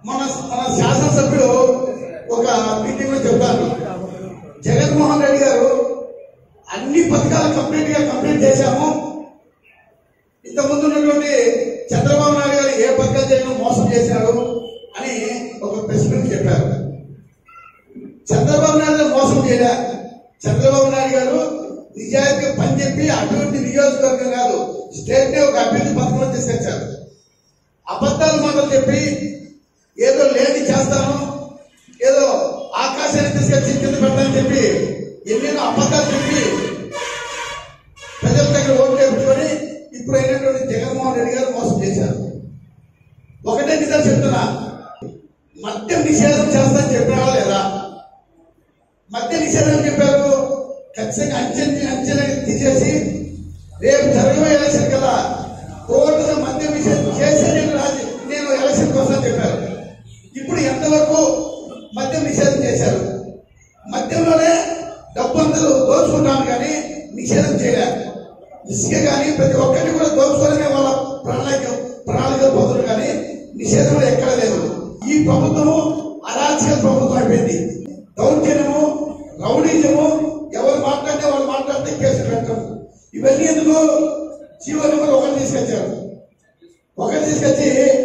మన మన శాసనసభ్యుడు ఒక మీటింగ్ లో చెప్పారు జగన్మోహన్ రెడ్డి గారు అన్ని పథకాలు కంప్లీట్ గా కంప్లీట్ చేశాము ఇంతకుముందు ఉన్నటువంటి చంద్రబాబు నాయుడు గారు ఏ పథకాలు చేయడం మోసం చేశారు అని ఒక ప్రెస్ మీట్ చెప్పారు చంద్రబాబు నాయుడు గారు మోసం చేయలే చంద్రబాబు నాయుడు గారు నిజాయితీగా పని చెప్పి అభివృద్ధి నియోజకవర్గం కాదు స్టేట్ నే ఒక అభివృద్ధి పథకంలో తీసుకొచ్చారు అబద్ధాలు మాటలు చెప్పి ఏదో లేని చేస్తాను ఏదో ఆకాశాన్ని తీసుకొచ్చి కింద పెడతానని చెప్పి ఎన్నెన్నో అబద్ధాలు చెప్పి ప్రజల దగ్గర ఓట్లు వేయించుకొని ఇప్పుడు అయినటువంటి జగన్మోహన్ రెడ్డి గారు మోసం చేశారు ఒకటే నిజం చెప్తున్నా మద్యం నిషేధం చేస్తానని చెప్పినా లేదా మద్య నిషేధం చెప్పారు ఖచ్చితంగా అంచెని అంచెని తీసేసి రేపు జరగబోయే ఎలక్షన్ కదా కోర్టులో మద్య నిషేధం చేసే నేను రాజు నేను ఎలక్షన్ కోసం చెప్పారు ఇప్పుడు ఎంతవరకు మద్యం నిషేధం చేశారు మద్యంలోనే డబ్బు అందరూ దోచుకుంటాను కానీ నిషేధం చేయలేదు ఇసుక కానీ ప్రతి ఒక్కరిని కూడా దోచుకోవడమే వాళ్ళ ప్రణాళిక ప్రణాళిక పొందరు కానీ నిషేధం ఎక్కడ లేదు ఈ ప్రభుత్వము అరాచక ప్రభుత్వం అయిపోయింది దౌర్జన్యము రౌడీజము ఎవరు మాట్లాడితే వాళ్ళు మాట్లాడితే కేసులు పెట్టడం ఇవన్నీ ఎందుకు జీవో నెంబర్ ఒకటి తీసుకొచ్చారు ఒకటి తీసుకొచ్చి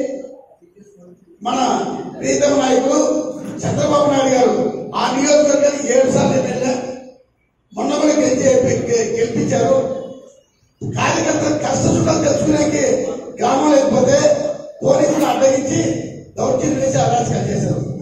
మన ప్రీతమ నాయకులు చంద్రబాబు నాయుడు గారు ఆ నియోజకవర్గానికి ఏడు సార్లు ఎమ్మెల్యే మొన్న కూడా గెలిచి గె- గెలిపించారు కార్యకర్తలు కష్ట సుఖాలు తెలుసుకునేకి గ్రామాలు లేకపోతే పోలీసులు అడ్డగించి దౌర్జన్యం చేసి అరాచకాలు చేశారు